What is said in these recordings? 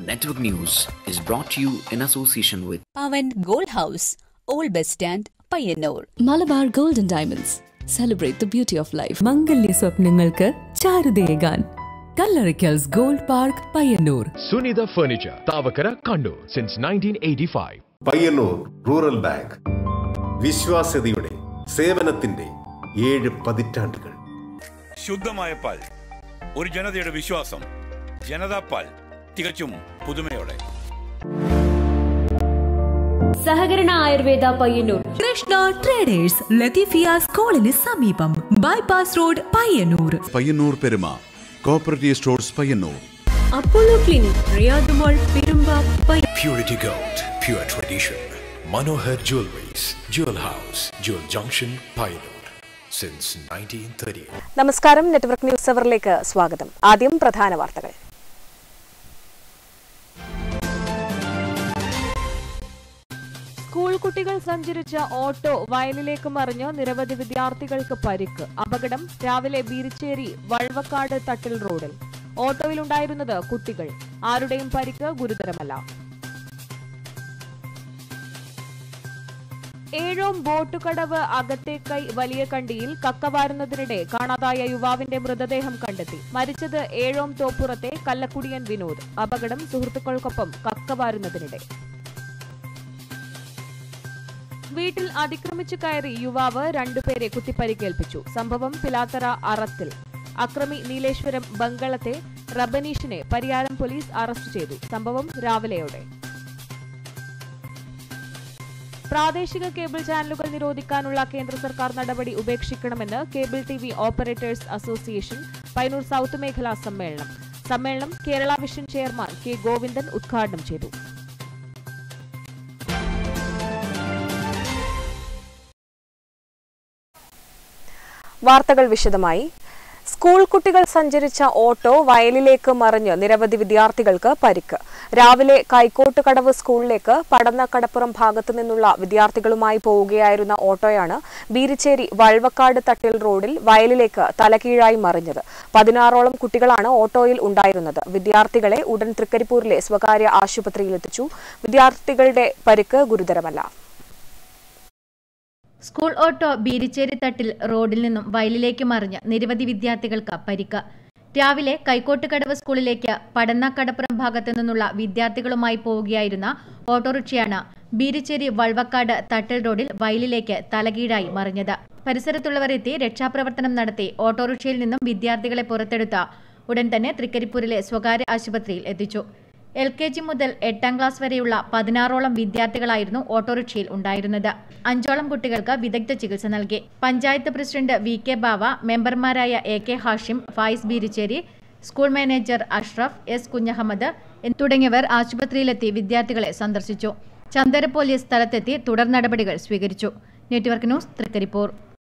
Network News is brought to you in association with Pavan gold house old bus stand Payyanur Malabar golden diamonds celebrate the beauty of life മംഗല്യ സ്വപ്നങ്ങൾക്ക് ചാരുതയേകാൻ Kallarikkals gold park Payyanur Sunitha Furniture, Tavakara, Kandu, since 1985. Payyanur rural bank വിശ്വാസ്യതയുടെ സേവനത്തിന്റെ ഏഴ് പതിറ്റാണ്ടുകൾ ശുദ്ധമായ പാൽ ഒരു ജനതയുടെ വിശ്വാസം ജനതാ പാൽ തികച്ചും പുതുമയോടെ സഹകരണ ആയുർവേദ പയ്യന്നൂർ കൃഷ്ണ ട്രേഡേഴ്സ് ലത്തീഫിയ സ്കൂളിന് സമീപം bypass road Payyanur Payyanur Peruma cooperative stores Payyanur Apollo clinic റിയാദുമോൾ Perumba Purity Gold, pure tradition. Manohar Jewelries, Jewel House, Jewel Junction, Pioneer. Since 1930. നമസ്കാരം നെറ്റ്വർക്ക് ന്യൂസ് അവറിലേക്ക് സ്വാഗതം ആദ്യം പ്രധാന വാർത്തകൾ സ്കൂൾ കുട്ടികൾ സഞ്ചരിച്ച ഓട്ടോ വയലിലേക്ക് മറിഞ്ഞ് നിരവധി വിദ്യാർത്ഥികൾക്ക് പരിക്ക് അപകടം രാവിലെ ബീരിച്ചേരി വൾവക്കാട് തട്ടിൽ റോഡിൽ ഓട്ടോയിലുണ്ടായിരുന്നത് കുട്ടികൾ ആരുടെയും പരിക്ക് ഗുരുതരമല്ല ഏഴോം ബോട്ടുകടവ് അകത്തേക്കൈ വലിയ കണ്ടിയിൽ കക്കവാരുന്നതിനിടെ കാണാതായ യുവാവിന്റെ മൃതദേഹം കണ്ടെത്തി മരിച്ചത് ഏഴോം തോപ്പുറത്തെ കല്ലക്കുടിയൻ വിനോദ് അപകടം സുഹൃത്തുക്കൾക്കൊപ്പം കക്കവാരുന്നതിനിടെ വീട്ടിൽ അതിക്രമിച്ചു കയറി യുവാവ് രണ്ടുപേരെ കുത്തിപ്പരിക്കേൽപ്പിച്ചു സംഭവം പിലാത്തറ അറത്തിൽ അക്രമി നീലേശ്വരം ബംഗളത്തെ റബനീഷിനെ പരിയാരം പോലീസ് അറസ്റ്റ് ചെയ്തു സംഭവം രാവിലെയോടെ പ്രാദേശിക കേബിൾ ചാനലുകൾ നിരോധിക്കാനുള്ള കേന്ദ്ര സർക്കാർ നടപടി ഉപേക്ഷിക്കണമെന്ന് cable T V operators association Painur south മേഖലാ സമ്മേളനം സമ്മേളനം Kerala vision chairman K Govindan ഉദ്ഘാടനം ചെയ്തു വാർത്തകൾ വിശദമായി സ്കൂൾ കുട്ടികൾ സഞ്ചരിച്ച ഓട്ടോ വയലിലേക്ക് മറിഞ്ഞ് നിരവധി വിദ്യാർത്ഥികൾക്ക് പരിക്ക് രാവിലെ കൈക്കോട്ട് കടവ് സ്കൂളിലേക്ക് പടന്ന കടപ്പുറം ഭാഗത്തു നിന്നുള്ള വിദ്യാർത്ഥികളുമായി പോവുകയായിരുന്ന ഓട്ടോയാണ് ബീരിച്ചേരി വൾവക്കാട് തട്ടിൽ റോഡിൽ വയലിലേക്ക് തലകീഴായി മറിഞ്ഞത് പതിനാറോളം കുട്ടികളാണ് ഓട്ടോയിൽ ഉണ്ടായിരുന്നത് വിദ്യാർത്ഥികളെ ഉടൻ തൃക്കരിപ്പൂരിലെ സ്വകാര്യ ആശുപത്രിയിലെത്തിച്ചു വിദ്യാർത്ഥികളുടെ പരിക്ക് ഗുരുതരമല്ല സ്കൂൾ ഓട്ടോ ബീരിച്ചേരി തട്ടിൽ റോഡിൽ നിന്നും വയലിലേക്ക് മറിഞ്ഞ് നിരവധി വിദ്യാർത്ഥികൾക്ക് പരിക്ക് രാവിലെ കൈക്കോട്ടുകടവ് സ്കൂളിലേക്ക് പടന്നക്കടപ്പുറം ഭാഗത്തു നിന്നുള്ള വിദ്യാർത്ഥികളുമായി പോവുകയായിരുന്ന ഓട്ടോറിക്ഷയാണ് ബീരിച്ചേരി വൾവക്കാട് തട്ടിൽ റോഡിൽ വയലിലേക്ക് തലകീഴായി മറിഞ്ഞത് പരിസരത്തുള്ളവർ എത്തി രക്ഷാപ്രവർത്തനം നടത്തി ഓട്ടോറിക്ഷയിൽ നിന്നും വിദ്യാർത്ഥികളെ പുറത്തെടുത്ത ഉടൻ തന്നെ തൃക്കരിപ്പൂരിലെ സ്വകാര്യ ആശുപത്രിയിൽ എത്തിച്ചു എൽ കെ ജി മുതൽ എട്ടാം ക്ലാസ് വരെയുള്ള പതിനാറോളം വിദ്യാർത്ഥികളായിരുന്നു ഓട്ടോറിക്ഷയിൽ ഉണ്ടായിരുന്നത് അഞ്ചോളം കുട്ടികൾക്ക് വിദഗ്ധ ചികിത്സ നൽകി panchayat president V K Bava മെമ്പർമാരായ A K Hashim Faiz Beericheri school manager Ashraf S Kunhahammad തുടങ്ങിയവർ ആശുപത്രിയിലെത്തി വിദ്യാർത്ഥികളെ സന്ദർശിച്ചു ചന്ദര പോലീസ് സ്ഥലത്തെത്തി തുടർ നടപടികൾ സ്വീകരിച്ചു നെറ്റ്വർക്ക് ന്യൂസ് തൃക്കരിപ്പൂർ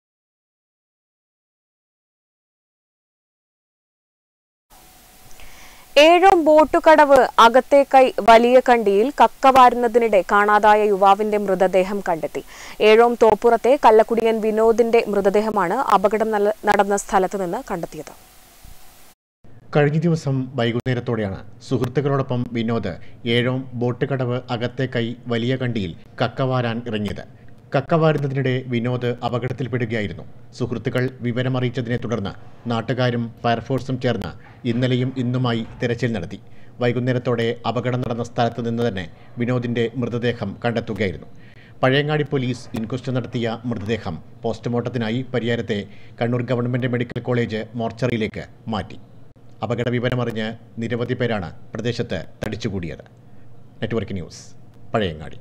ഏഴോം ബോട്ടുകടവ് അകത്തേക്കൈ വലിയ കണ്ടിയിൽ കക്ക വാരുന്നതിനിടെ കാണാതായ യുവാവിന്റെ മൃതദേഹം കണ്ടെത്തി ഏഴോം തോപ്പുറത്തെ കല്ലക്കുടിയൻ വിനോദിന്റെ മൃതദേഹമാണ് അപകടം നല- നടന്ന സ്ഥലത്ത് നിന്ന് കണ്ടെത്തിയത് കഴിഞ്ഞ ദിവസം വൈകുന്നേരത്തോടെയാണ് സുഹൃത്തുക്കളോടൊപ്പം വിനോദ് ഏഴോം ബോട്ട് കടവ് അകത്തെ കൈ വലിയ കണ്ടിയിൽ കക്കവാരാൻ ഇറങ്ങിയത് കക്കവാരുന്നതിനിടെ വിനോദ് അപകടത്തിൽപ്പെടുകയായിരുന്നു സുഹൃത്തുക്കൾ വിവരമറിയിച്ചതിനെ തുടർന്ന് നാട്ടുകാരും ഫയർഫോഴ്സും ചേർന്ന് ഇന്നലെയും ഇന്നുമായി തിരച്ചിൽ നടത്തി വൈകുന്നേരത്തോടെ അപകടം നടന്ന സ്ഥലത്ത് നിന്ന് തന്നെ വിനോദിന്റെ മൃതദേഹം കണ്ടെത്തുകയായിരുന്നു പഴയങ്ങാടി പോലീസ് ഇൻക്വസ്റ്റ് നടത്തിയ മൃതദേഹം പോസ്റ്റ്മോർട്ടത്തിനായി പരിയാരത്തെ കണ്ണൂർ ഗവൺമെന്റ് മെഡിക്കൽ കോളേജ് മോർച്ചറിയിലേക്ക് മാറ്റി അപകട വിവരമറിഞ്ഞ് നിരവധി പേരാണ് പ്രദേശത്ത് തടിച്ചുകൂടിയത് നെറ്റ്വർക്ക് ന്യൂസ് പഴയങ്ങാടി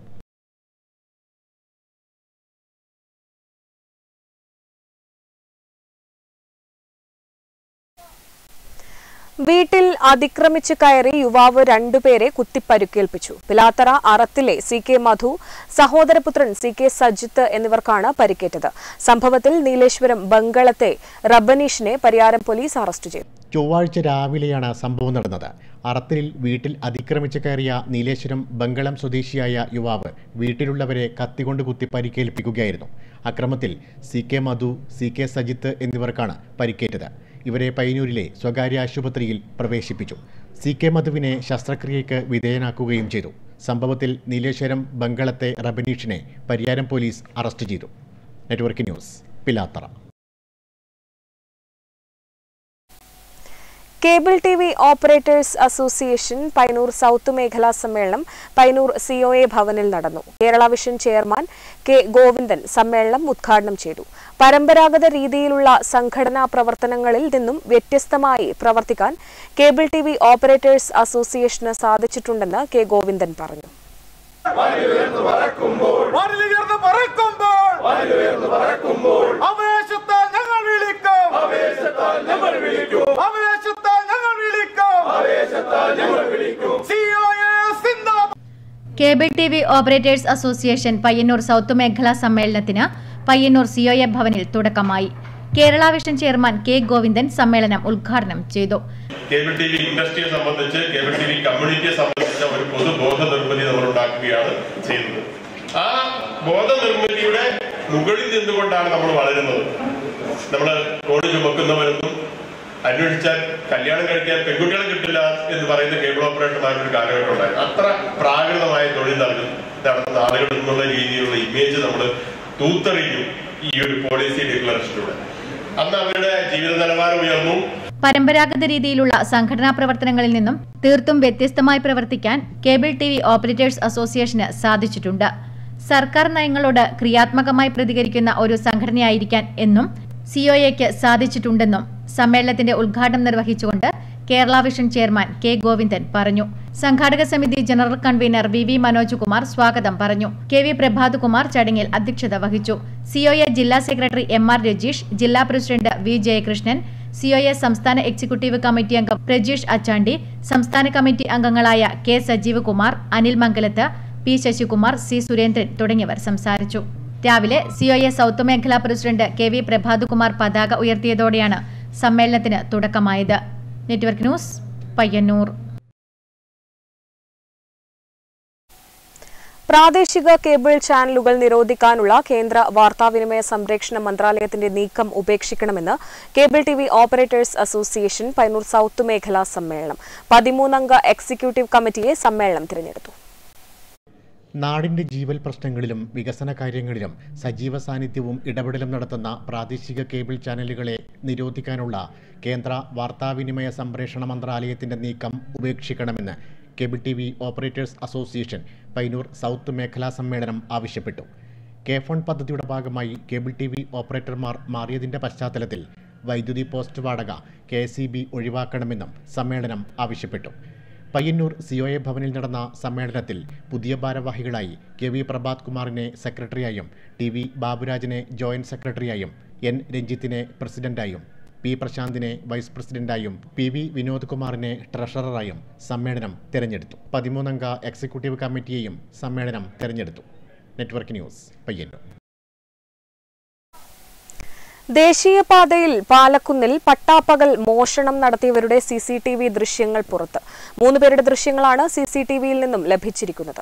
വീട്ടിൽ അതിക്രമിച്ചു കയറി യുവാവ് രണ്ടുപേരെ കുത്തിപ്പരുക്കേൽപ്പിച്ചു പിലാത്തറ അറത്തിലെ സി കെ മധു സഹോദരപുത്രൻ സി കെ സജിത്ത് എന്നിവർക്കാണ് പരിക്കേറ്റത് സംഭവത്തിൽ നീലേശ്വരം ബംഗളത്തെ റബ്ബനീഷിനെ പരിയാരം പോലീസ് അറസ്റ്റ് ചെയ്തു ചൊവ്വാഴ്ച രാവിലെയാണ് സംഭവം നടന്നത് അറത്തിൽ വീട്ടിൽ അതിക്രമിച്ച് കയറിയ നീലേശ്വരം ബംഗളം സ്വദേശിയായ യുവാവ് വീട്ടിലുള്ളവരെ കത്തികൊണ്ട് കുത്തി പരിക്കേൽപ്പിക്കുകയായിരുന്നു അക്രമത്തിൽ C K Madhu C K Sajith എന്നിവർക്കാണ് പരിക്കേറ്റത് ഇവരെ പയ്യന്നൂരിലെ സ്വകാര്യ ആശുപത്രിയിൽ പ്രവേശിപ്പിച്ചു സി കെ മധുവിനെ ശസ്ത്രക്രിയയ്ക്ക് വിധേയനാക്കുകയും ചെയ്തു സംഭവത്തിൽ നീലേശ്വരം ബംഗളത്തെ റബനീഷിനെ പരിയാരം പോലീസ് അറസ്റ്റ് ചെയ്തു network news Pilathara cable T V operators association Painur south മേഖലാ സമ്മേളനം പൈനൂർ സിഒഎ ഭവനിൽ നടന്നു Kerala vision chairman K Govindan സമ്മേളനം ഉദ്ഘാടനം ചെയ്തു പരമ്പരാഗത രീതിയിലുള്ള സംഘടനാ പ്രവർത്തനങ്ങളിൽ നിന്നും വ്യത്യസ്തമായി പ്രവർത്തിക്കാൻ കേബിൾ ടി വി ഓപ്പറേറ്റേഴ്സ് അസോസിയേഷന് സാധിച്ചിട്ടുണ്ടെന്ന് കെ ഗോവിന്ദൻ പറഞ്ഞു വാനിലുയർന്ന് പറക്കുമ്പോൾ വാനിലുയർന്ന് പറക്കുമ്പോൾ ആവേശത്താൽ ഞങ്ങൾ വിളിക്കും ആവേശത്താൽ ഞങ്ങൾ വിളിക്കും ആവേശത്താൽ ഞങ്ങൾ വിളിക്കും ആവേശത്താൽ ഞങ്ങൾ വിളിക്കും സിഒഎ സിന്ദാബാദ് cable T V operators association Payyanur south മേഖലാ സമ്മേളനത്തിന് പയ്യന്നൂർ സിഒഎ ഭവനിൽ തുടക്കമായി Kerala vision chairman K Govindan സമ്മേളനം ഉദ്ഘാടനം ചെയ്തു കേബിൾ ടി വി ഇൻഡസ്ട്രിയെ സംബന്ധിച്ച് കേബിൾ ടി വി കമ്മ്യൂണിറ്റിയെ സംബന്ധിച്ച ഒരു പൊതുബോധ നിർമ്മിതി നമ്മൾ ഉണ്ടാക്കുകയാണ് ചെയ്യുന്നത് ആ ബോധ നിർമ്മിതിയുടെ മുകളിൽ നിന്നുകൊണ്ടാണ് നമ്മൾ വളരുന്നത് നമ്മൾ കോടി ചുമക്കുന്നവരൊന്നും അന്വേഷിച്ചാൽ കല്യാണം കഴിക്കാൻ പെൺകുട്ടികളെ കിട്ടില്ല എന്ന് പറയുന്ന കേബിൾ ഓപ്പറേറ്റർമാരുടെ ഒരു കാലഘട്ടം ഉണ്ടായിരുന്നു അത്ര പ്രാകൃതമായ തൊഴിൽ നൽകും നടത്തുന്ന ആളുകൾ എന്നുള്ള രീതിയിലുള്ള ഇമേജ് നമ്മൾ തൂത്തെറിഞ്ഞു ഈ ഒരു പോളിസി ഡിക്ലറേഷനിലൂടെ അന്ന് അവരുടെ ജീവിത നിലവാരം ഉയർന്നു പരമ്പരാഗത രീതിയിലുള്ള സംഘടനാ പ്രവർത്തനങ്ങളിൽ നിന്നും തീർത്തും വ്യത്യസ്തമായി പ്രവർത്തിക്കാൻ കേബിൾ ടി വി ഓപ്പറേറ്റേഴ്സ് അസോസിയേഷന് സാധിച്ചിട്ടുണ്ട് സർക്കാർ നയങ്ങളോട് ക്രിയാത്മകമായി പ്രതികരിക്കുന്ന ഒരു സംഘടനയായിരിക്കാൻ എന്നും സിഒഎക്ക് സാധിച്ചിട്ടുണ്ടെന്നും സമ്മേളനത്തിന്റെ ഉദ്ഘാടനം നിർവഹിച്ചുകൊണ്ട് Kerala vision chairman K Govindan പറഞ്ഞു സംഘാടക സമിതി general convener V V Manoj Kumar സ്വാഗതം പറഞ്ഞു കെ വി പ്രഭാത് കുമാർ ചടങ്ങിൽ അധ്യക്ഷത വഹിച്ചു സിഒഎ ജില്ലാ സെക്രട്ടറി എം ആർ രജീഷ് ജില്ലാ പ്രസിഡന്റ് വി ജയകൃഷ്ണൻ സിഒഎ സംസ്ഥാന എക്സിക്യൂട്ടീവ് കമ്മിറ്റി അംഗം പ്രജീഷ് അച്ചാണ്ടി സംസ്ഥാന കമ്മിറ്റി അംഗങ്ങളായ K Sajeev Kumar Anil Mangalath P Sasikumar C Surendran തുടങ്ങിയവർ സംസാരിച്ചു രാവിലെ സിഒഎ സൗത്ത് മേഖലാ പ്രസിഡന്റ് കെ വി പ്രഭാതുകുമാർ പതാക ഉയർത്തിയതോടെയാണ് സമ്മേളനത്തിന് തുടക്കമായത് നെറ്റ്വർക്ക് ന്യൂസ് പയ്യന്നൂർ പ്രാദേശിക കേബിൾ ചാനലുകൾ നിരോധിക്കാനുള്ള കേന്ദ്ര വാർത്താവിനിമയ സംരക്ഷണ മന്ത്രാലയത്തിന്റെ നീക്കം ഉപേക്ഷിക്കണമെന്ന് cable T V operators association Painur south മേഖലാ സമ്മേളനം പതിമൂന്നംഗ എക്സിക്യൂട്ടീവ് കമ്മിറ്റിയെ സമ്മേളനം തിരഞ്ഞെടുത്തു നാടിന്റെ ജീവൽ പ്രശ്നങ്ങളിലും വികസന കാര്യങ്ങളിലും സജീവ സാന്നിധ്യവും ഇടപെടലും നടത്തുന്ന പ്രാദേശിക കേബിൾ ചാനലുകളെ നിരോധിക്കാനുള്ള കേന്ദ്ര വാർത്താവിനിമയ സംപ്രേഷണ മന്ത്രാലയത്തിന്റെ നീക്കം ഉപേക്ഷിക്കണമെന്ന് cable T V operators association Painur south മേഖലാ സമ്മേളനം ആവശ്യപ്പെട്ടു കെ ഫോൺ പദ്ധതിയുടെ ഭാഗമായി കേബിൾ ടി വി ഓപ്പറേറ്റർമാർ മാറിയതിന്റെ പശ്ചാത്തലത്തിൽ വൈദ്യുതി പോസ്റ്റ് വാടക കെ ഒഴിവാക്കണമെന്നും സമ്മേളനം ആവശ്യപ്പെട്ടു പയ്യന്നൂർ സിഒഎ ഭവനിൽ നടന്ന സമ്മേളനത്തിൽ പുതിയ ഭാരവാഹികളായി കെ വി പ്രഭാത് കുമാറിനെ സെക്രട്ടറിയായും ടി വി ബാബുരാജിനെ ജോയിന്റ് സെക്രട്ടറിയായും എൻ രഞ്ജിത്തിനെ പ്രസിഡന്റായും പി പ്രശാന്തിനെ വൈസ് പ്രസിഡന്റായും പി വി വിനോദ് കുമാറിനെ ട്രഷററായും സമ്മേളനം തെരഞ്ഞെടുത്തു പതിമൂന്നംഗ എക്സിക്യൂട്ടീവ് കമ്മിറ്റിയെയും സമ്മേളനം തെരഞ്ഞെടുത്തു നെറ്റ്വർക്ക് ന്യൂസ് പയ്യന്നൂർ ദേശീയപാതയിൽ പാലക്കുന്നിൽ പട്ടാപ്പകൽ മോഷണം നടത്തിയവരുടെ സി സി ടി വി ദൃശ്യങ്ങൾ പുറത്ത് മൂന്നുപേരുടെ ദൃശ്യങ്ങളാണ് സി സി ടി വിയിൽ നിന്നും ലഭിച്ചിരിക്കുന്നത്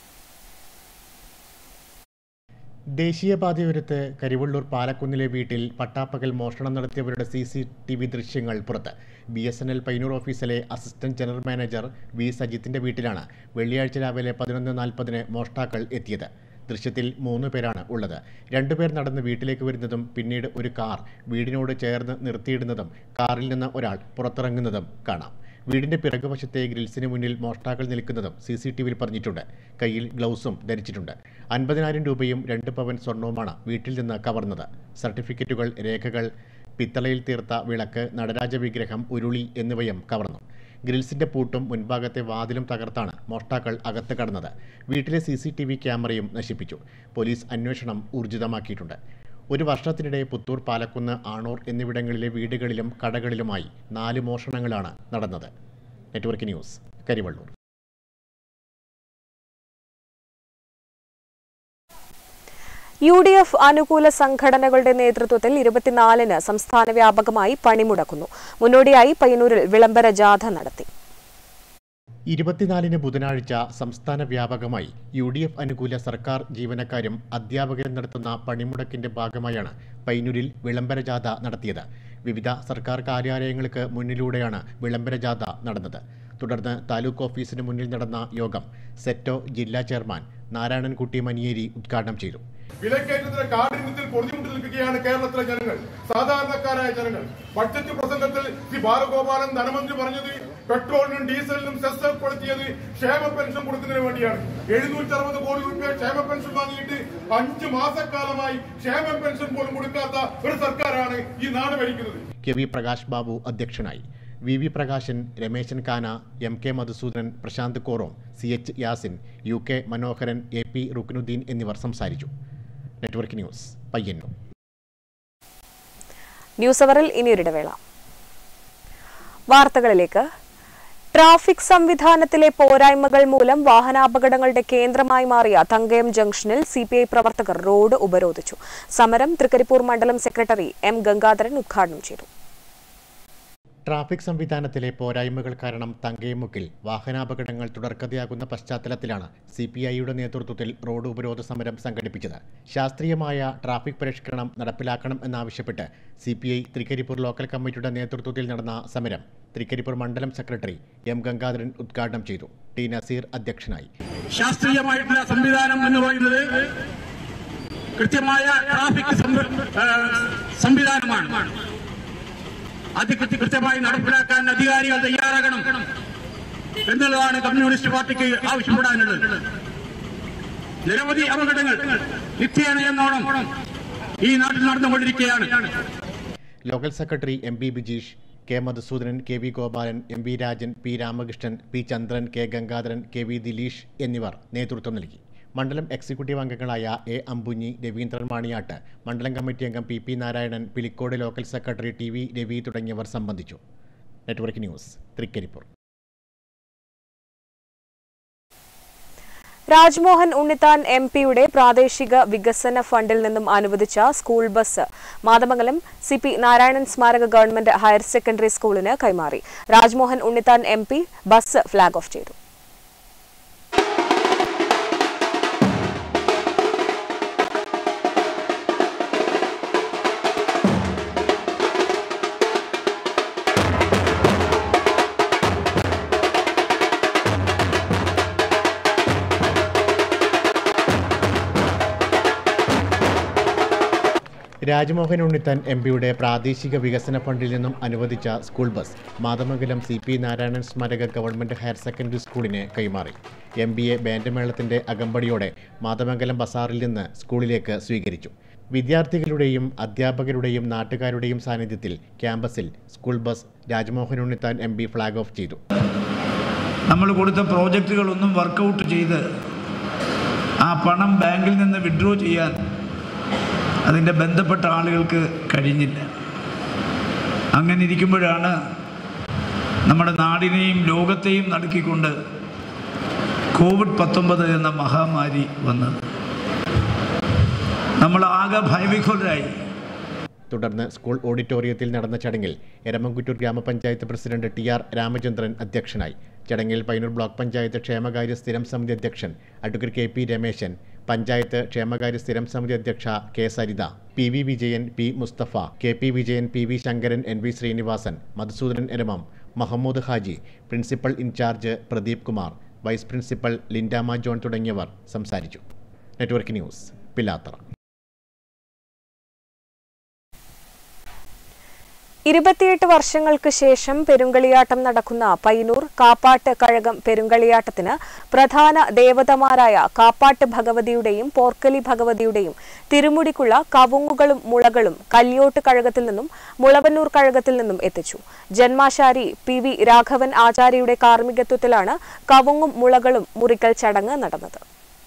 ദേശീയപാതയോരത്ത് കരിവള്ളൂർ പാലക്കുന്നിലെ വീട്ടിൽ പട്ടാപ്പകൽ മോഷണം നടത്തിയവരുടെ സി സി ടി വി ദൃശ്യങ്ങൾ പുറത്ത് B S N L Payyanur ഓഫീസിലെ അസിസ്റ്റന്റ് ജനറൽ മാനേജർ വി സജിത്തിന്റെ വീട്ടിലാണ് വെള്ളിയാഴ്ച രാവിലെ പതിനൊന്ന് നാൽപ്പതിന് മോഷ്ടാക്കൾ എത്തിയത് ദൃശ്യത്തിൽ മൂന്ന് പേരാണ് ഉള്ളത് രണ്ടുപേർ നടന്ന് വീട്ടിലേക്ക് വരുന്നതും പിന്നീട് ഒരു കാർ വീടിനോട് ചേർന്ന് നിർത്തിയിടുന്നതും കാറിൽ നിന്ന് ഒരാൾ പുറത്തിറങ്ങുന്നതും കാണാം വീടിന്റെ പിറകുവശത്തെ ഗ്രിൽസിന് മുന്നിൽ മോഷ്ടാക്കൾ നിൽക്കുന്നതും സി സി ടി വിയിൽ പറഞ്ഞിട്ടുണ്ട് കയ്യിൽ ഗ്ലൗസും ധരിച്ചിട്ടുണ്ട് അൻപതിനായിരം രൂപയും രണ്ട് പവൻ സ്വർണവുമാണ് വീട്ടിൽ നിന്ന് കവർന്നത് സർട്ടിഫിക്കറ്റുകൾ രേഖകൾ പിത്തളയിൽ തീർത്ത വിളക്ക് നടരാജ വിഗ്രഹം ഉരുളി എന്നിവയും കവർന്നു ഗ്രിൽസിന്റെ പൂട്ടും മുൻഭാഗത്തെ വാതിലും തകർത്താണ് മോഷ്ടാക്കൾ അകത്ത് കടന്നത് വീട്ടിലെ സി സി ടി വി ക്യാമറയും നശിപ്പിച്ചു പോലീസ് അന്വേഷണം ഊർജിതമാക്കിയിട്ടുണ്ട് ഒരു വർഷത്തിനിടെ പുത്തൂർ പാലക്കുന്ന് ആണൂർ എന്നിവിടങ്ങളിലെ വീടുകളിലും കടകളിലുമായി നാല് മോഷണങ്ങളാണ് നടന്നത് network news Karivellur U D F അനുകൂല സംഘടനകളുടെ നേതൃത്വത്തിൽ ഇരുപത്തിനാലിന് സംസ്ഥാന വ്യാപകമായി പണിമുടക്കുന്നു മുന്നോടിയായി പയ്യന്നൂരിൽ വിളംബര ജാഥ നടത്തി ഇരുപത്തിനാലിന് ബുധനാഴ്ച സംസ്ഥാന വ്യാപകമായി യു ഡി എഫ് അനുകൂല സർക്കാർ ജീവനക്കാരും അധ്യാപകരും നടത്തുന്ന പണിമുടക്കിന്റെ ഭാഗമായാണ് പൈനൂരിൽ വിളംബര ജാഥ നടത്തിയത് വിവിധ സർക്കാർ കാര്യാലയങ്ങൾക്ക് മുന്നിലൂടെയാണ് വിളംബര ജാഥ നടന്നത് തുടർന്ന് താലൂക്ക് ഓഫീസിന് മുന്നിൽ നടന്ന യോഗം സെറ്റോ ജില്ലാ ചെയർമാൻ നാരായണൻകുട്ടി മനിയേരി ഉദ്ഘാടനം ചെയ്തു വിലക്കയറ്റത്തിന് കാഠിന്യത്തിൽ പൊറുതിമുട്ടി നിൽക്കുകയാണ് കേരളത്തിലെ ജനങ്ങൾ സാധാരണക്കാരായ ജനങ്ങൾ ബഡ്ജറ്റ് പ്രസംഗത്തിൽ ശ്രീ ബാലഗോപാലൻ ധനമന്ത്രി പറഞ്ഞത് പെട്രോളിനും ഡീസലിനും സെസ് ഏർപ്പെടുത്തിയത് ക്ഷേമ പെൻഷൻ കൊടുക്കുന്നതിന് വേണ്ടിയാണ് എഴുന്നൂറ്റി അറുപത് കോടി രൂപ ക്ഷേമ പെൻഷൻ വാങ്ങിയിട്ട് അഞ്ചു മാസക്കാലമായി ക്ഷേമ പെൻഷൻ പോലും കൊടുക്കാത്ത ഒരു സർക്കാരാണ് ഈ നാട് ഭരിക്കുന്നത് കെ വി പ്രകാശ് ബാബു അധ്യക്ഷനായി V V Prakashan Rameshan Kana M K Madhusoodanan Prashanth Korom C H Yasin U K Manoharan A P Rukhnuddin എന്നിവർ സംസാരിച്ചു നെറ്റ്വർക്ക് ന്യൂസ് പയ്യന്നൂർ ന്യൂസ് അവറിൽ ഇനിയൊരിടവേള വാർത്തകളിലേക്ക് ട്രാഫിക് സംവിധാനത്തിലെ പോരായ്മകൾ മൂലം വാഹനാപകടങ്ങളുടെ കേന്ദ്രമായി മാറിയ തങ്കയം ജംഗ്ഷനിൽ സിപിഐ പ്രവർത്തകർ റോഡ് ഉപരോധിച്ചു സമരം തൃക്കരിപ്പൂർ മണ്ഡലം സെക്രട്ടറി എം ഗംഗാധരൻ ഉദ്ഘാടനം ചെയ്തു ട്രാഫിക് സംവിധാനത്തിലെ പോരായ്മകൾ കാരണം തങ്കയമുക്കിൽ വാഹനാപകടങ്ങൾ തുടർക്കഥയാകുന്ന പശ്ചാത്തലത്തിലാണ് സി പി ഐയുടെ നേതൃത്വത്തിൽ റോഡ് ഉപരോധ സമരം സംഘടിപ്പിച്ചത് ശാസ്ത്രീയമായ ട്രാഫിക് പരിഷ്കരണം നടപ്പിലാക്കണം എന്നാവശ്യപ്പെട്ട് C P I Trikaripur local കമ്മിറ്റിയുടെ നേതൃത്വത്തിൽ നടന്ന സമരം തൃക്കരിപ്പൂർ മണ്ഡലം സെക്രട്ടറി എം ഗംഗാധരൻ ഉദ്ഘാടനം ചെയ്തു ടി നസീർ അധ്യക്ഷനായി ശാസ്ത്രീയമായിട്ടുള്ള സംവിധാനം എന്ന് പറയുന്നത് കൃത്യമായ ട്രാഫിക് സംവി- ആ, സംവിധാനമാണ് അത് കൃത്യ- കൃത്യമായി നടപ്പിലാക്കാൻ അധികാരികൾ തയ്യാറാകണം എന്നുള്ളതാണ് കമ്മ്യൂണിസ്റ്റ് പാർട്ടിക്ക് ആവശ്യപ്പെടാനുള്ളത് നിരവധി അപകടങ്ങൾ നിത്യേന എന്നോണം ഈ നാട്ടിൽ നടന്നുകൊണ്ടിരിക്കുകയാണ് local secretary M P Bijeesh K Madhusoodanan K V Gopalan M V Rajan P Ramakrishnan P Chandran K Gangadharan K V Dileesh എന്നിവർ നേതൃത്വം നൽകി മണ്ഡലം എക്സിക്യൂട്ടീവ് അംഗങ്ങളായ എ അമ്പുഞ്ഞി രവീന്ദ്രൻ മാണിയാട്ട് മണ്ഡലം കമ്മിറ്റി അംഗം P P Narayanan Pilicode local secretary T V Ravi തുടങ്ങിയവർ സംബന്ധിച്ചു network news Trikaripur Rajmohan Unnithan M പിയുടെ പ്രാദേശിക വികസന ഫണ്ടിൽ നിന്നും അനുവദിച്ച school bus Mathamangalam C P Narayanan സ്മാരക ഗവൺമെന്റ് ഹയർ സെക്കൻഡറി സ്കൂളിന് കൈമാറി Rajmohan Unnithan M P bus flag off ചെയ്തു രാജ്മോഹൻ ഉണ്ണിത്താൻ എം പിയുടെ പ്രാദേശിക വികസന ഫണ്ടിൽ നിന്നും അനുവദിച്ച school bus Mathamangalam C P Narayanan സ്മാരക ഗവൺമെന്റ് ഹയർ സെക്കൻഡറി സ്കൂളിന് കൈമാറി എം ബി എ ബാൻഡ് മേളത്തിന്റെ അകമ്പടിയോടെ മാതമംഗലം ബസാറിൽ നിന്ന് സ്കൂളിലേക്ക് സ്വീകരിച്ചു വിദ്യാർത്ഥികളുടെയും അധ്യാപകരുടെയും നാട്ടുകാരുടെയും സാന്നിധ്യത്തിൽ ക്യാമ്പസിൽ school bus Rajmohan Unnithan M P flag off ചെയ്തു നമ്മൾ കൊടുത്ത പ്രോജക്റ്റുകളൊന്നും വർക്കൗട്ട് ചെയ്ത് ആ പണം ബാങ്കിൽ നിന്ന് വിഡ്രോ ചെയ്യാൻ അതിൻ്റെ ബന്ധപ്പെട്ട ആളുകൾക്ക് കഴിഞ്ഞില്ല അങ്ങനെ ഇരിക്കുമ്പോഴാണ് നമ്മുടെ നാടിനെയും ലോകത്തെയും നടുക്കിക്കൊണ്ട് കോവിഡ് പത്തൊമ്പത് എന്ന മഹാമാരി വന്നത് നമ്മൾ ആകെ ഭയവിഹുലരായി തുടർന്ന് സ്കൂൾ ഓഡിറ്റോറിയത്തിൽ നടന്ന ചടങ്ങിൽ എരമംകുറ്റൂർ ഗ്രാമപഞ്ചായത്ത് പ്രസിഡന്റ് ടി ആർ രാമചന്ദ്രൻ അധ്യക്ഷനായി ചടങ്ങിൽ പൈനൂർ ബ്ലോക്ക് പഞ്ചായത്ത് ക്ഷേമകാര്യ സ്ഥിരം സമിതി അധ്യക്ഷൻ advocate K P Rameshan panchayat ക്ഷേമകാര്യ സ്ഥിരം സമിതി അധ്യക്ഷ K Saritha P V Vijayan P Musthafa K P Vijayan P V Sankaran N V Srinivasan Madhusoodanan Eramam Mahmood Haji principal in charge Pradeep Kumar vice principal Lindama John തുടങ്ങിയവർ സംസാരിച്ചു നെറ്റ്വർക്ക് ന്യൂസ് പിലാത്തറ ഇരുപത്തിയെട്ട് വർഷങ്ങൾക്ക് ശേഷം പെരുങ്കളിയാട്ടം നടക്കുന്ന പയ്യന്നൂർ കാപ്പാട്ട് കഴകം പെരുങ്കളിയാട്ടത്തിന് പ്രധാന ദേവതമാരായ കാപ്പാട്ട് ഭഗവതിയുടെയും പോർക്കലി ഭഗവതിയുടെയും തിരുമുടിക്കുള്ള കവുങ്ങുകളും മുളകളും കല്യോട്ട് കഴകത്തിൽ നിന്നും മുളവന്നൂർ കഴകത്തിൽ നിന്നും എത്തിച്ചു ജന്മാശാരി പി വി രാഘവൻ ആചാര്യയുടെ കാർമ്മികത്വത്തിലാണ് കവുങ്ങും മുളകളും മുറിക്കൽ ചടങ്ങ് നടന്നത്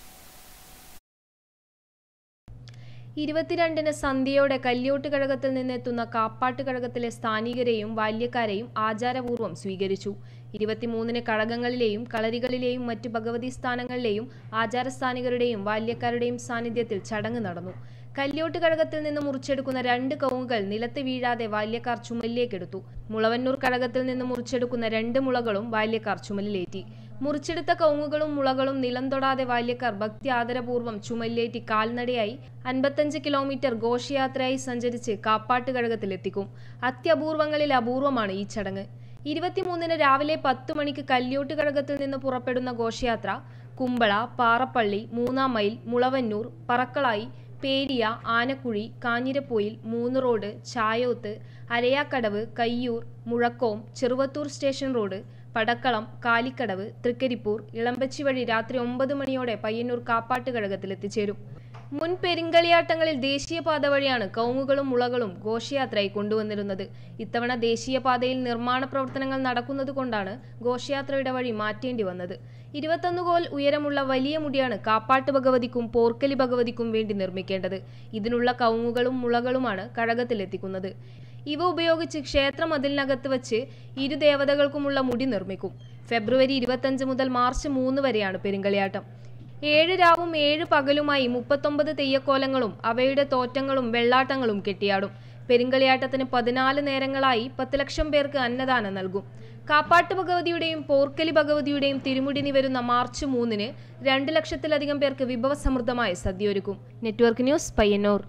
ഇരുപത്തിരണ്ടിന് സന്ധ്യയോടെ കല്യോട്ട് കഴകത്തിൽ നിന്നെത്തുന്ന കാപ്പാട്ട് കഴകത്തിലെ സ്ഥാനികരെയും ബാല്യക്കാരെയും ആചാരപൂർവ്വം സ്വീകരിച്ചു ഇരുപത്തിമൂന്നിന് കഴകങ്ങളിലെയും കളരികളിലെയും മറ്റു ഭഗവതി സ്ഥാനങ്ങളിലെയും ആചാരസ്ഥാനികരുടെയും ബാല്യക്കാരുടെയും സാന്നിധ്യത്തിൽ ചടങ്ങ് നടന്നു കല്യോട്ട് കഴകത്തിൽ നിന്ന് മുറിച്ചെടുക്കുന്ന രണ്ട് കവുങ്ങുകൾ നിലത്ത് വീഴാതെ ബാല്യക്കാർ ചുമലിലേക്കെടുത്തു മുളവന്നൂർ കഴകത്തിൽ നിന്ന് മുറിച്ചെടുക്കുന്ന രണ്ട് മുളകളും ബാല്യക്കാർ ചുമലിലേറ്റി മുറിച്ചെടുത്ത കവുങ്ങുകളും മുളകളും നിലം തൊടാതെ ബാല്യക്കാർ ഭക്തി ആദരപൂർവ്വം ചുമലിലേറ്റി കാൽനടയായി അൻപത്തഞ്ച് കിലോമീറ്റർ ഘോഷയാത്രയായി സഞ്ചരിച്ച് കാപ്പാട്ട് കഴകത്തിലെത്തിക്കും അത്യപൂർവങ്ങളിൽ അപൂർവമാണ് ഈ ചടങ്ങ് ഇരുപത്തിമൂന്നിന് രാവിലെ പത്ത് മണിക്ക് കല്യോട്ട് കഴകത്തിൽ നിന്ന് പുറപ്പെടുന്ന ഘോഷയാത്ര കുമ്പള പാറപ്പള്ളി മൂന്നാം മൈൽ മുളവന്നൂർ പറക്കളായി പേരിയ ആനക്കുഴി കാഞ്ഞിരപ്പൊയിൽ മൂന്ന് road Chayoth Arayakkadavu Kayyur Muzhakkom Cheruvathur station road Padakkalam Kalikkadavu Trikaripur Elambachi വഴി രാത്രി ഒമ്പത് മണിയോടെ പയ്യന്നൂർ കാപ്പാട്ട് കഴകത്തിൽ എത്തിച്ചേരും മുൻ പെരിങ്കളിയാട്ടങ്ങളിൽ ദേശീയപാത വഴിയാണ് കൗങ്ങുകളും മുളകളും ഘോഷയാത്രയായി കൊണ്ടുവന്നിരുന്നത് ഇത്തവണ ദേശീയപാതയിൽ നിർമ്മാണ പ്രവർത്തനങ്ങൾ നടക്കുന്നത് കൊണ്ടാണ് ഘോഷയാത്രയുടെ വഴി മാറ്റേണ്ടി വന്നത് ഇരുപത്തൊന്ന് കോൽ ഉയരമുള്ള വലിയ മുടിയാണ് കാപ്പാട്ട് ഭഗവതിക്കും പോർക്കലി ഭഗവതിക്കും വേണ്ടി നിർമ്മിക്കേണ്ടത് ഇതിനുള്ള കൗങ്ങുകളും മുളകളുമാണ് കഴകത്തിലെത്തിക്കുന്നത് ഇവ ഉപയോഗിച്ച് ക്ഷേത്ര മതിലിനകത്ത് വച്ച് ഇരു ദേവതകൾക്കുമുള്ള മുടി നിർമ്മിക്കും ഫെബ്രുവരി ഇരുപത്തഞ്ച് മുതൽ മാർച്ച് മൂന്ന് വരെയാണ് പെരിങ്കളിയാട്ടം ഏഴ് രാവും ഏഴ് പകലുമായി മുപ്പത്തൊമ്പത് തെയ്യക്കോലങ്ങളും അവയുടെ തോറ്റങ്ങളും വെള്ളാട്ടങ്ങളും കെട്ടിയാടും പെരിങ്കളിയാട്ടത്തിന് പതിനാല് നേരങ്ങളായി പത്ത് ലക്ഷം പേർക്ക് അന്നദാനം നൽകും കാപ്പാട്ട് ഭഗവതിയുടെയും പോർക്കലി ഭഗവതിയുടെയും തിരുമുടിനി വരുന്ന മാർച്ച് മൂന്നിന് രണ്ട് ലക്ഷത്തിലധികം പേർക്ക് വിഭവസമൃദ്ധമായ സദ്യയൊരുക്കും നെറ്റ്വർക്ക് ന്യൂസ് പയ്യന്നൂർ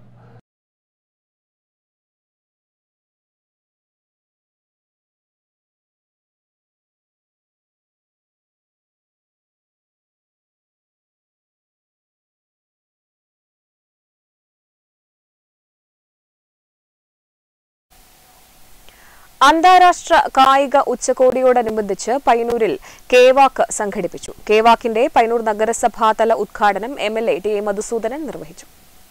അന്താരാഷ്ട്ര കായിക ഉച്ചകോടിയോടനുബന്ധിച്ച് പയ്യന്നൂരിൽ കേവാക്ക് സംഘടിപ്പിച്ചു കേവാക്കിന്റെ പയ്യന്നൂർ നഗരസഭാതല ഉദ്ഘാടനം M L A T A Madhusoodanan നിർവഹിച്ചു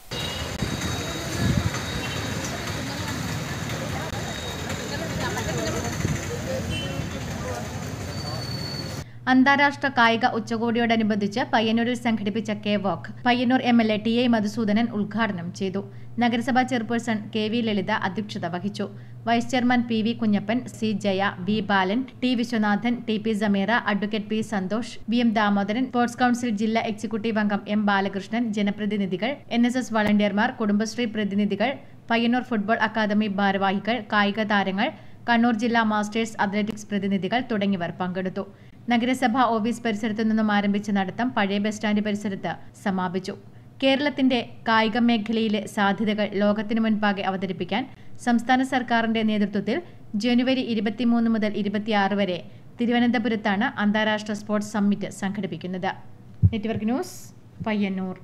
അന്താരാഷ്ട്ര കായിക ഉച്ചകോടിയോടനുബന്ധിച്ച് പയ്യന്നൂരിൽ സംഘടിപ്പിച്ച K walk Payyanur M L A T A Madhusoodanan ഉദ്ഘാടനം ചെയ്തു നഗരസഭാ ചെയർപേഴ്സൺ കെ വി ലളിത അധ്യക്ഷത വഹിച്ചു vice chairman P V Kunhappan C Jaya V Balan T Viswanathan T P Sameera advocate P Santhosh V M Damodaran sports council ജില്ലാ എക്സിക്യൂട്ടീവ് അംഗം എം ബാലകൃഷ്ണൻ ജനപ്രതിനിധികൾ എൻ എസ് എസ് വളണ്ടിയർമാർ കുടുംബശ്രീ പ്രതിനിധികൾ പയ്യന്നൂർ ഫുട്ബോൾ അക്കാദമി ഭാരവാഹികൾ കായിക താരങ്ങൾ കണ്ണൂർ ജില്ലാ മാസ്റ്റേഴ്സ് അത്ലറ്റിക്സ് പ്രതിനിധികൾ തുടങ്ങിയവർ പങ്കെടുത്തു നഗരസഭാ ഓഫീസ് പരിസരത്തു നിന്നും ആരംഭിച്ച നടത്തം പഴയ ബസ് സ്റ്റാൻഡ് പരിസരത്ത് സമാപിച്ചു കേരളത്തിന്റെ കായിക മേഖലയിലെ സാധ്യതകൾ ലോകത്തിനു മുൻപാകെ അവതരിപ്പിക്കാൻ സംസ്ഥാന സർക്കാരിന്റെ നേതൃത്വത്തിൽ ജനുവരി ഇരുപത്തിമൂന്ന് മുതൽ ഇരുപത്തിയാറ് വരെ തിരുവനന്തപുരത്താണ് അന്താരാഷ്ട്ര സ്പോർട്സ് സമ്മിറ്റ് സംഘടിപ്പിക്കുന്നത് network news Payyanur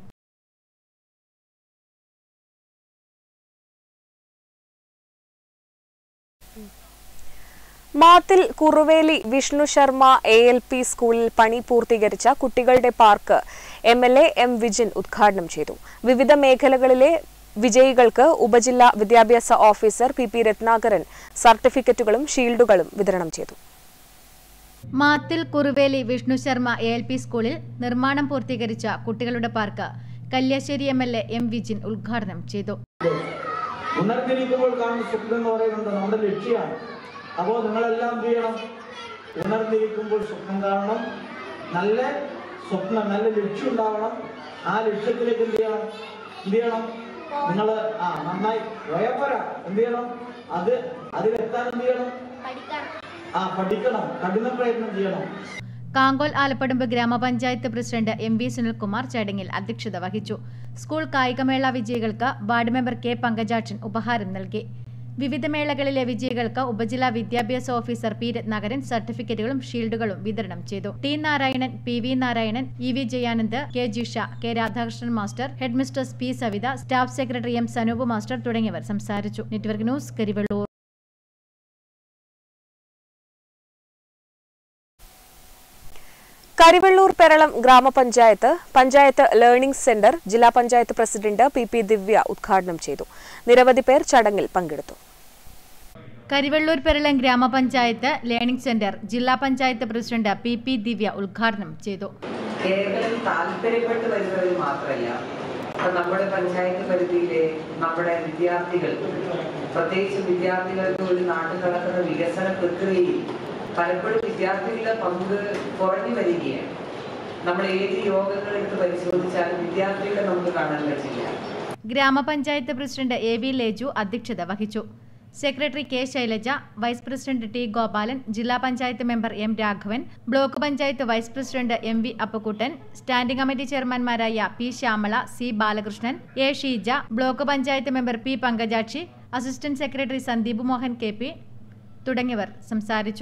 Mathil Kuruveli Vishnu Sharma A L P സ്കൂളിൽ പണി പൂർത്തീകരിച്ച കുട്ടികളുടെ park M L A M Vijin ഉദ്ഘാടനം ചെയ്തു വിവിധ മേഖലകളിലെ വിജയികൾക്ക് ഉപജില്ലാ വിദ്യാഭ്യാസ ഓഫീസർ പി പി രത്നാകരൻ സർട്ടിഫിക്കറ്റുകളും ഷീൽഡുകളും വിതരണം ചെയ്തു Mathil Kuruveli Vishnu Sharma A L P സ്കൂളിൽ നിർമ്മാണം പൂർത്തീകരിച്ച കുട്ടികളുടെ park Kalliasseri M L A M Vijin ഉദ്ഘാടനം ചെയ്തു ഉണർന്നിരിക്കുമ്പോൾ കാണുന്ന സ്വപ്നം എന്ന് പറയുന്നത് നമ്മുടെ ലക്ഷ്യമാണ് അപ്പോൾ നിങ്ങളെല്ലാം എന്ത് ചെയ്യണം ഉണർന്നിരിക്കുമ്പോൾ സ്വപ്നം കാണണം നല്ല സ്വപ്നം നല്ല ലക്ഷ്യം ഉണ്ടാവണം ആ ലക്ഷ്യത്തിലേക്ക് എന്ത് ചെയ്യണം എന്ത് ചെയ്യണം നിങ്ങൾ ആ നന്നായി വയപ്പര എന്ത് ചെയ്യണം അത് അതിലെത്താൻ എന്ത് ചെയ്യണം ആ പഠിക്കണം കഠിന പ്രയത്നം ചെയ്യണം കാങ്കോൽ ആലപ്പടുമ്പ് ഗ്രാമപഞ്ചായത്ത് പ്രസിഡന്റ് എം വി സുനിൽകുമാർ ചടങ്ങിൽ അധ്യക്ഷത വഹിച്ചു സ്കൂൾ കായികമേള വിജയികൾക്ക് വാർഡ് മെമ്പർ കെ പങ്കജാക്ഷൻ ഉപഹാരം നൽകി വിവിധ മേളകളിലെ വിജയികൾക്ക് ഉപജില്ലാ വിദ്യാഭ്യാസ ഓഫീസർ പി രത്നാകരൻ സർട്ടിഫിക്കറ്റുകളും ഷീൽഡുകളും വിതരണം ചെയ്തു T Narayanan P V Narayanan E V Jayanand K Jisha K Radhakrishnan master head mistress P Savitha staff secretary M Sanoop master തുടങ്ങിയവർ സംസാരിച്ചു നെറ്റ്വർക്ക് ന്യൂസ് കരിവള്ളൂർ കരിവെള്ളൂർ പെരളം ഗ്രാമപഞ്ചായത്ത് പഞ്ചായത്ത് ലേണിംഗ് സെന്റർ ജില്ലാ panchayat president P P Divya ഉദ്ഘാടനം ചെയ്തു നിരവധി പേർ ചടങ്ങിൽ പങ്കെടുത്തു കരിവെള്ളൂർ പെരളം ഗ്രാമപഞ്ചായത്ത് ലേണിംഗ് സെന്റർ ജില്ലാ panchayat president P P Divya ഉദ്ഘാടനം ചെയ്തു കേവലം താല്പര്യപ്പെട്ട് വരുന്നവർ മാത്രമല്ല ഇപ്പൊ നമ്മുടെ പഞ്ചായത്ത് പരിധിയിലെ നമ്മുടെ വിദ്യാർത്ഥികൾ പ്രത്യേകിച്ച് വിദ്യാർത്ഥികൾക്ക് ഒരു നാട്ടിൽ നടക്കുന്ന വികസന പ്രക്രിയയിൽ പലപ്പോഴും വിദ്യാർത്ഥികളുടെ പങ്ക് കുറഞ്ഞു വരികയാണ് നമ്മൾ ഏത് യോഗങ്ങൾ എടുത്ത് പരിശോധിച്ചാലും വിദ്യാർത്ഥികളെ നമുക്ക് കാണാൻ പറ്റില്ല ഗ്രാമപഞ്ചായത്ത് പ്രസിഡന്റ് എ വി ലേജു അധ്യക്ഷത വഹിച്ചു secretary K Shailaja vice president T Gopalan ജില്ലാ panchayat member M Raghavan block panchayat vice president M V Appukuttan standing committee ചെയർമാൻമാരായ P Shyamala C Balakrishnan A Sheeja block panchayat member P Pankajakshi assistant secretary Sandeep Mohan K P തുടങ്ങിയവർ സംസാരിച്ചു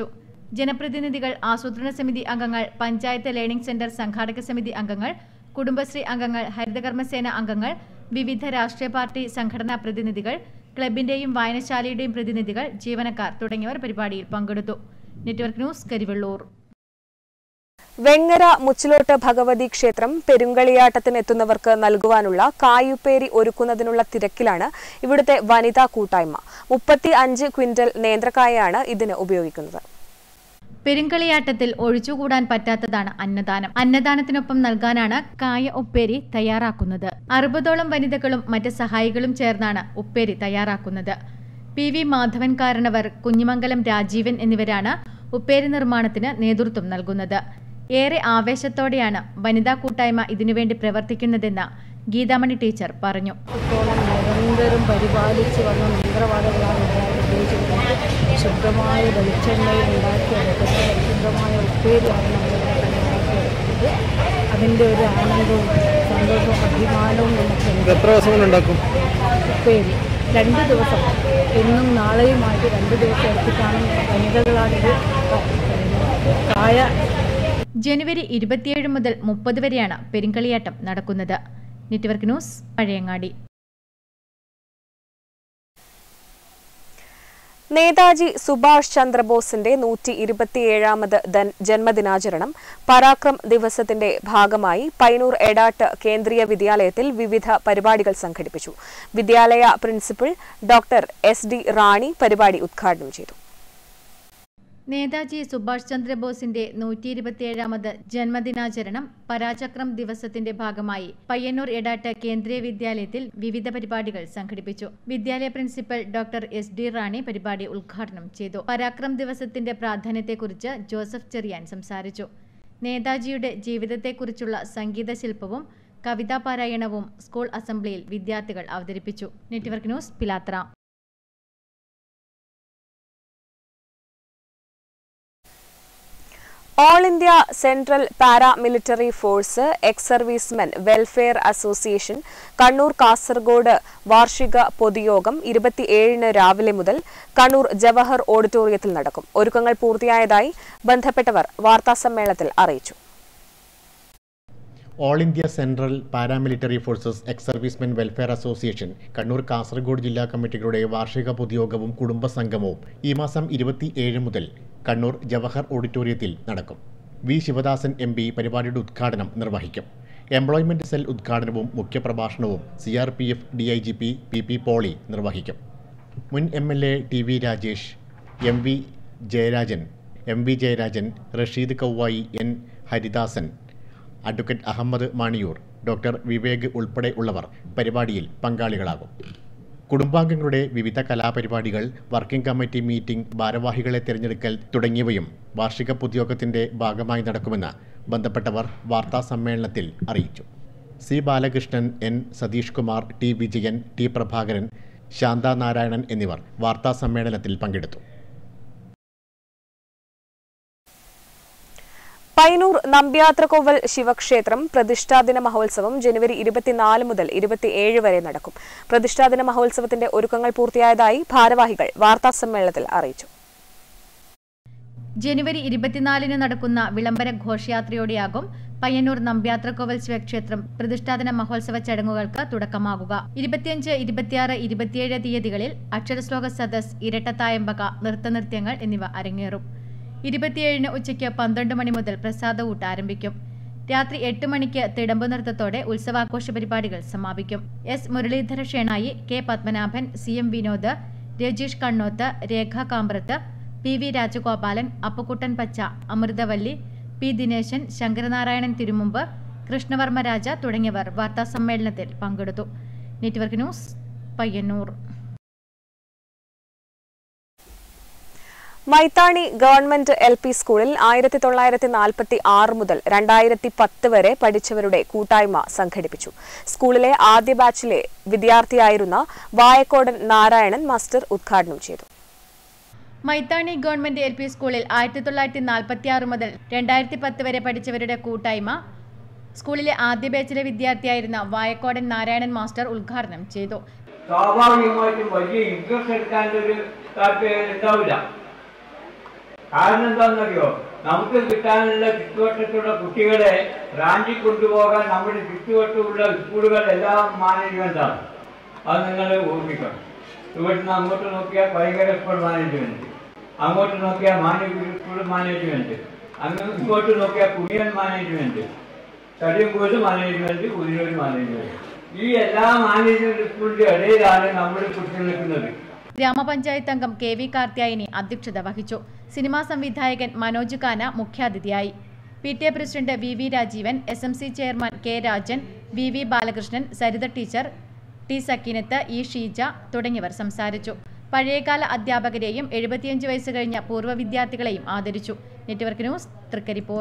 ജനപ്രതിനിധികൾ ആസൂത്രണ സമിതി അംഗങ്ങൾ പഞ്ചായത്ത് ലേണിംഗ് സെന്റർ സംഘാടക സമിതി അംഗങ്ങൾ കുടുംബശ്രീ അംഗങ്ങൾ ഹരിതകർമ്മസേന അംഗങ്ങൾ വിവിധ രാഷ്ട്രീയ പാർട്ടി സംഘടനാ പ്രതിനിധികൾ ക്ലബിന്റെയും വായനശാലയുടെയും പ്രതിനിധികൾ ജീവനക്കാർ തുടങ്ങിയവർ പരിപാടിയിൽ പങ്കെടുത്തു നെറ്റ്വർക്ക് ന്യൂസ് കരിവെള്ളൂർ വെങ്ങര മുച്ചിലോട്ട് ഭഗവതി ക്ഷേത്രം പെരുങ്കളിയാട്ടത്തിനെത്തുന്നവർക്ക് നൽകുവാനുള്ള കായുപ്പേരി ഒരുക്കുന്നതിനുള്ള തിരക്കിലാണ് ഇവിടുത്തെ വനിതാ കൂട്ടായ്മ മുപ്പത്തി അഞ്ച് ക്വിന്റൽ നേന്ത്രക്കായാണ് ഇതിന് ഉപയോഗിക്കുന്നത് പെരുങ്കളിയാട്ടത്തിൽ ഒഴിച്ചുകൂടാൻ പറ്റാത്തതാണ് അന്നദാനം അന്നദാനത്തിനൊപ്പം നൽകാനാണ് കായ ഉപ്പേരി തയ്യാറാക്കുന്നത് അറുപതോളം വനിതകളും മറ്റ് സഹായികളും ചേർന്നാണ് ഉപ്പേരി തയ്യാറാക്കുന്നത് പി വി മാധവൻ കാരണവർ കുഞ്ഞിമംഗലം രാജീവൻ എന്നിവരാണ് ഉപ്പേരി നിർമ്മാണത്തിന് നേതൃത്വം നൽകുന്നത് ഏറെ ആവേശത്തോടെയാണ് വനിതാ കൂട്ടായ്മ ഇതിനുവേണ്ടി പ്രവർത്തിക്കുന്നതെന്ന് ഗീതാമണി ടീച്ചർ പറഞ്ഞു നിരന്തരം പരിപാലിച്ച് വന്ന മന്ത്രവാദങ്ങളാണ് ഉണ്ടാക്കി ഉപയോഗിച്ചിരുന്നത് ശുദ്ധമായ വെളിച്ചെണ്ണയിൽ ഉണ്ടാക്കിയെടുക്കുന്ന ശുദ്ധമായ ഉപ്പേരിയാണ് നമ്മളിവിടെ തയ്യാറാക്കിയെടുക്കുന്നത് അതിൻ്റെ ഒരു ആനന്ദവും സന്തോഷവും അഭിമാനവും നമുക്ക് എത്ര ദിവസം കൊണ്ട് ഉണ്ടാക്കും ഉപ്പേരി രണ്ട് ദിവസം ഇന്നും നാളെയുമായിട്ട് രണ്ട് ദിവസം എടുത്തിട്ടാണ് വനിതകളാണിത് കായ ജനുവരി ഇരുപത്തിയേഴ് മുതൽ മുപ്പത് വരെയാണ് പെരുങ്കളിയാട്ടം നടക്കുന്നത് നെറ്റ്വർക്ക് ന്യൂസ് പഴയങ്ങാടി നേതാജി സുഭാഷ് ചന്ദ്രബോസിന്റെ നൂറ്റി ഇരുപത്തിയേഴാമത് ദൻ- ജന്മദിനാചരണം പരാക്രം ദിവസത്തിന്റെ ഭാഗമായി പൈനൂർ എടാട്ട് കേന്ദ്രീയ വിദ്യാലയത്തിൽ വിവിധ പരിപാടികൾ സംഘടിപ്പിച്ചു വിദ്യാലയ principal doctor S D Rani പരിപാടി ഉദ്ഘാടനം ചെയ്തു നേതാജി സുഭാഷ് ചന്ദ്രബോസിന്റെ നൂറ്റി ഇരുപത്തിയേഴാമത് ജന്മദിനാചരണം പരാചക്രം ദിവസത്തിന്റെ ഭാഗമായി പയ്യന്നൂർ എടാട്ട് കേന്ദ്രീയ വിദ്യാലയത്തിൽ വിവിധ പരിപാടികൾ സംഘടിപ്പിച്ചു വിദ്യാലയ principal doctor S D Rani പരിപാടി ഉദ്ഘാടനം ചെയ്തു പരാക്രം ദിവസത്തിന്റെ പ്രാധാന്യത്തെക്കുറിച്ച് ജോസഫ് ചെറിയാൻ സംസാരിച്ചു നേതാജിയുടെ ജീവിതത്തെക്കുറിച്ചുള്ള സംഗീത ശില്പവും കവിതാ പാരായണവും സ്കൂൾ അസംബ്ലിയിൽ വിദ്യാർത്ഥികൾ അവതരിപ്പിച്ചു network news Pilathara all India central paramilitary force ex servicemen welfare association Kannur Kasaragod വാർഷിക പൊതുയോഗം ഇരുപത്തിയേഴിന് രാവിലെ മുതൽ കണ്ണൂർ ജവഹർ ഓഡിറ്റോറിയത്തിൽ നടക്കും ഒരുക്കങ്ങൾ പൂർത്തിയായതായി ബന്ധപ്പെട്ടവർ വാർത്താസമ്മേളനത്തിൽ അറിയിച്ചു all India central paramilitary forces ex servicemen welfare association Kannur Kasaragod ജില്ലാ കമ്മിറ്റികളുടെ വാർഷിക പൊതുയോഗവും കുടുംബസംഗമവും ഈ മാസം ഇരുപത്തിയേഴ് മുതൽ കണ്ണൂർ ജവഹർ ഓഡിറ്റോറിയത്തിൽ നടക്കും വി ശിവദാസൻ എം പി പരിപാടിയുടെ ഉദ്ഘാടനം നിർവഹിക്കും എംപ്ലോയ്മെന്റ് സെൽ ഉദ്ഘാടനവും മുഖ്യപ്രഭാഷണവും C R P F D I G P P P Poly നിർവഹിക്കും മുൻ M L A T V Rajesh M V Jayarajan M V Jayarajan Rasheed Kavvayi N Haridasan advocate Ahammad Maniyoor doctor Vivek ഉൾപ്പെടെ ഉള്ളവർ പരിപാടിയിൽ പങ്കാളികളാകും കുടുംബാംഗങ്ങളുടെ വിവിധ കലാപരിപാടികൾ വർക്കിംഗ് കമ്മിറ്റി മീറ്റിംഗ് ഭാരവാഹികളെ തിരഞ്ഞെടുക്കൽ തുടങ്ങിയവയും വാർഷിക പൊതുയോഗത്തിന്റെ ഭാഗമായി നടക്കുമെന്ന് ബന്ധപ്പെട്ടവർ വാർത്താ സമ്മേളനത്തിൽ അറിയിച്ചു C Balakrishnan N Satheesh Kumar T Vijayan T Prabhakaran Shantha Narayanan എന്നിവർ വാർത്താ സമ്മേളനത്തിൽ പങ്കെടുത്തു പൈനൂർ നമ്പ്യാത്രകോവൽ ശിവക്ഷേത്രം പ്രതിഷ്ഠാദിന മഹോത്സവം ജനുവരി ഇരുപത്തിനാല് മുതൽ ഇരുപത്തിയേഴ് വരെ നടക്കും പ്രതിഷ്ഠാദിന മഹോത്സവത്തിന്റെ ഒരുക്കങ്ങൾ പൂർത്തിയായതായി ഭാരവാഹികൾ വാർത്താസമ്മേളനത്തിൽ അറിയിച്ചു ജനുവരി ഇരുപത്തിനാലിന് നടക്കുന്ന വിളംബര ഘോഷയാത്രയോടെയാകും പയ്യന്നൂർ നമ്പ്യാത്രക്കോവൽ ശിവക്ഷേത്രം പ്രതിഷ്ഠാപന മഹോത്സവ ചടങ്ങുകൾക്ക് തുടക്കമാകുക ഇരുപത്തിയഞ്ച് ഇരുപത്തിയാറ് ഇരുപത്തിയേഴ് തീയതികളിൽ അക്ഷരശ്ലോക സദസ് ഇരട്ടത്തായമ്പക നൃത്തനൃത്യങ്ങൾ എന്നിവ അരങ്ങേറും ഇരുപത്തിയേഴിന് ഉച്ചയ്ക്ക് പന്ത്രണ്ട് മണി മുതൽ പ്രസാദഊട്ട് ആരംഭിക്കും രാത്രി എട്ട് മണിക്ക് തിടമ്പു നൃത്തത്തോടെ ഉത്സവാഘോഷ പരിപാടികൾ സമാപിക്കും S Muralidhara Shenoy K Padmanabhan C M Vinod Rajeesh Kannoth Rekha Kamprath P V Rajagopalan Appukuttan പച്ച അമൃതവല്ലി പി ദിനേശൻ ശങ്കരനാരായണൻ തിരുമുമ്പ് കൃഷ്ണവർമ്മ രാജ തുടങ്ങിയവർ വാർത്താസമ്മേളനത്തിൽ പങ്കെടുത്തു network news Payyanur Maithani government L P സ്കൂളിൽ ആയിരത്തി തൊള്ളായിരത്തി നാൽപ്പത്തി ആറ് മുതൽ രണ്ടായിരത്തി പത്ത് വരെ പഠിച്ചവരുടെ കൂട്ടായ്മ സംഘടിപ്പിച്ചു സ്കൂളിലെ ആദ്യ ബാച്ചിലെ വിദ്യാർത്ഥിയായിരുന്ന വായക്കോടൻ നാരായണൻ മാസ്റ്റർ ഉദ്ഘാടനം ചെയ്തു മൈത്താണി ഗവൺമെന്റ് എൽ പി സ്കൂളിൽ ആയിരത്തി തൊള്ളായിരത്തി നാൽപ്പത്തി ആറ് മുതൽ രണ്ടായിരത്തി പത്ത് വരെ പഠിച്ചവരുടെ കൂട്ടായ്മ സ്കൂളിലെ ആദ്യ ബാച്ചിലെ വിദ്യാർത്ഥിയായിരുന്ന വായക്കോടൻ നാരായണൻ മാസ്റ്റർ ഉദ്ഘാടനം ചെയ്തു സ്വാഭാവികമായിട്ടും വലിയ ഇൻട്രസ്റ്റ് എടുക്കാൻ ഒരു താല്പര്യം ഉണ്ടാവില്ല കാരണം എന്താണെന്നറിയോ നമുക്ക് കിട്ടാനുള്ള ചുറ്റുവട്ടത്തുള്ള കുട്ടികളെ റാഞ്ചി കൊണ്ടുപോകാൻ നമ്മുടെ ചുറ്റുവട്ടമുള്ള സ്കൂളുകൾ എല്ലാം മാനേജ്മെന്റാണ് അത് നിങ്ങൾ ഓർമ്മിക്കണം ഇവിടുന്ന് അങ്ങോട്ട് നോക്കിയാൽ ഭയങ്കര സ്കൂൾ മാനേജ്മെന്റ് അങ്ങോട്ട് നോക്കിയാൽ മാനവീർ സ്കൂൾ മാനേജ്മെന്റ് അങ്ങ് ഇങ്ങോട്ട് നോക്കിയാൽ കുടിയൻ management Thadiyankode management Kuthiroor management ഈ എല്ലാ മാനേജ്മെന്റ് സ്കൂളിന്റെ ഇടയിലാണ് നമ്മൾ കുട്ടി നിൽക്കുന്നത് ഗ്രാമപഞ്ചായത്ത് അംഗം കെ വി കാർത്യായനി അധ്യക്ഷത വഹിച്ചു സിനിമാ സംവിധായകൻ മനോജ് കാന മുഖ്യാതിഥിയായി P T A president V V Rajeevan S M C chairman K Rajan V V Balakrishnan Saritha teacher T Sakkeenath E Sheeja തുടങ്ങിയവർ സംസാരിച്ചു പഴയകാല അധ്യാപകരെയും എഴുപത്തിയഞ്ച് വയസ്സ് കഴിഞ്ഞ പൂർവ്വ വിദ്യാർത്ഥികളെയും ആദരിച്ചു നെറ്റ്വർക്ക് ന്യൂസ് തൃക്കരിപ്പൂർ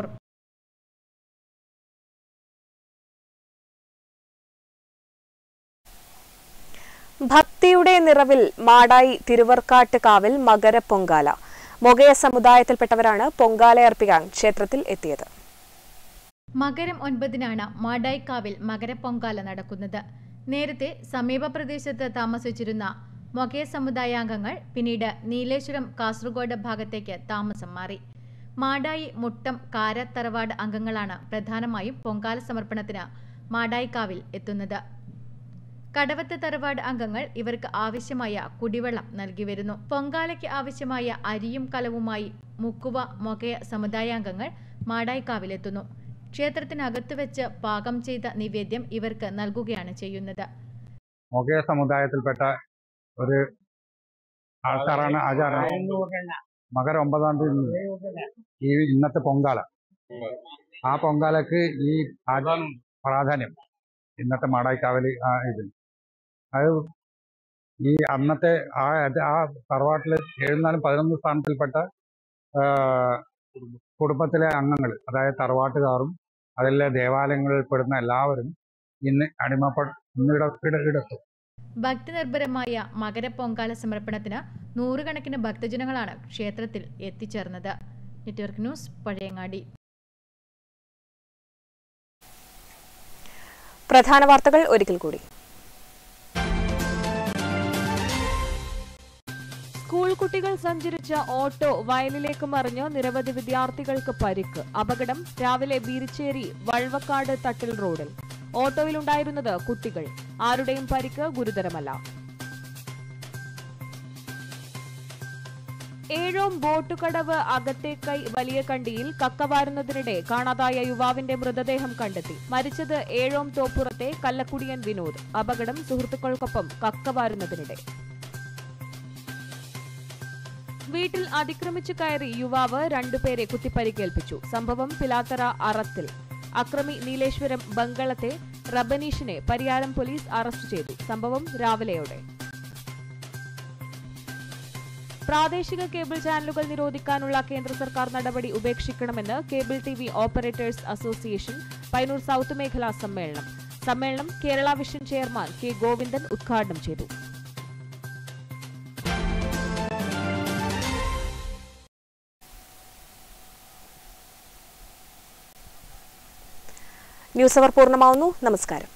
ഭക്തിയുടെ നിറവിൽ മാടായി തിരുവർക്കാട്ട് കാവിൽ മകരപ്പൊങ്കാല മൊഗയ സമുദായത്തിൽപ്പെട്ടവരാണ് പൊങ്കാലയർപ്പിക്കാൻ ക്ഷേത്രത്തിൽ എത്തിയത് മകരം ഒൻപതിനാണ് മാടായിക്കാവിൽ മകരപ്പൊങ്കാല നടക്കുന്നത് നേരത്തെ സമീപ പ്രദേശത്ത് താമസിച്ചിരുന്ന മൊഗേ സമുദായാംഗങ്ങൾ പിന്നീട് നീലേശ്വരം കാസർഗോഡ് ഭാഗത്തേക്ക് താമസം മാറി മാടായി മുട്ടം കാര തറവാട് അംഗങ്ങളാണ് പ്രധാനമായും പൊങ്കാല സമർപ്പണത്തിന് മാടായിക്കാവിൽ എത്തുന്നത് കടവത്ത് തറവാട് അംഗങ്ങൾ ഇവർക്ക് ആവശ്യമായ കുടിവെള്ളം നൽകി വരുന്നു പൊങ്കാലയ്ക്ക് ആവശ്യമായ അരിയും കലവുമായി മുക്കുവ മൊകയ സമുദായാംഗങ്ങൾ മാടായിക്കാവിലെത്തുന്നു ക്ഷേത്രത്തിനകത്ത് വെച്ച് പാകം ചെയ്ത നിവേദ്യം ഇവർക്ക് നൽകുകയാണ് ചെയ്യുന്നത് മൊഗേ സമുദായത്തിൽപ്പെട്ട ഒരു ആൾക്കാരാണ് ആചാരം മകര ഒമ്പതാം തീയതി ഈ ഇന്നത്തെ പൊങ്കാല ആ പൊങ്കാലക്ക് ഈ ആചാരം പ്രാധാന്യം ഇന്നത്തെ മാടായിക്കാവല് ആ ഇതിൽ അത് ഈ അന്നത്തെ ആ അത് ആ തറവാട്ടിൽ എഴുന്നാലും പതിനൊന്ന് സ്ഥാനത്തിൽപ്പെട്ട ആ, കുടുംബത്തിലെ അംഗങ്ങൾ അതായത് തറവാട്ടുകാരും അതിലെ ദേവാലയങ്ങളിൽ പെടുന്ന എല്ലാവരും ഇന്ന് അടിമപ്പെ ഇന്നിട ഇട ഇടത്തും ഭക്തിനിർഭരമായ മകരപ്പൊങ്കാല സമർപ്പണത്തിന് നൂറുകണക്കിന് ഭക്തജനങ്ങളാണ് ക്ഷേത്രത്തിൽ എത്തിച്ചേർന്നത് നെറ്റ്വർക്ക് ന്യൂസ് പഴയങ്ങാടി പ്രധാന വാർത്തകൾ ഒരിക്കൽ കൂടി സ്കൂൾ കുട്ടികൾ സഞ്ചരിച്ച ഓട്ടോ വയലിലേക്ക് മറിഞ്ഞ് നിരവധി വിദ്യാർത്ഥികൾക്ക് പരിക്ക് അപകടം രാവിലെ ബീരിച്ചേരി വൾവക്കാട് തട്ടിൽ റോഡിൽ ഓട്ടോയിലുണ്ടായിരുന്നത് കുട്ടികൾ ആരുടെയും പരിക്ക് ഗുരുതരമല്ല ഏഴോം ബോട്ടുകടവ് അകത്തേക്കൈ വലിയ കണ്ടിയിൽ കക്കവാരുന്നതിനിടെ കാണാതായ യുവാവിന്റെ മൃതദേഹം കണ്ടെത്തി മരിച്ചത് ഏഴോം തോപ്പുറത്തെ കല്ലക്കുടിയൻ വിനോദ് അപകടം സുഹൃത്തുക്കൾക്കൊപ്പം കക്കവാരുന്നതിനിടെ വീട്ടിൽ അതിക്രമിച്ചു കയറി യുവാവ് രണ്ടുപേരെ കുത്തിപ്പരിക്കേൽപ്പിച്ചു സംഭവം പിലാത്തറ അറത്തിൽ അക്രമി നീലേശ്വരം ബംഗളത്തെ റബനീഷിനെ പരിയാരം പോലീസ് അറസ്റ്റ് ചെയ്തു സംഭവം രാവിലെയോടെ പ്രാദേശിക കേബിൾ ചാനലുകൾ നിരോധിക്കാനുള്ള കേന്ദ്ര സർക്കാർ നടപടി ഉപേക്ഷിക്കണമെന്ന് cable T V operators association Painur south മേഖലാ സമ്മേളനം സമ്മേളനം Kerala vision chairman K Govindan ഉദ്ഘാടനം ചെയ്തു ന്യൂസ് അവർ പൂർണ്ണമാവുന്നു നമസ്കാരം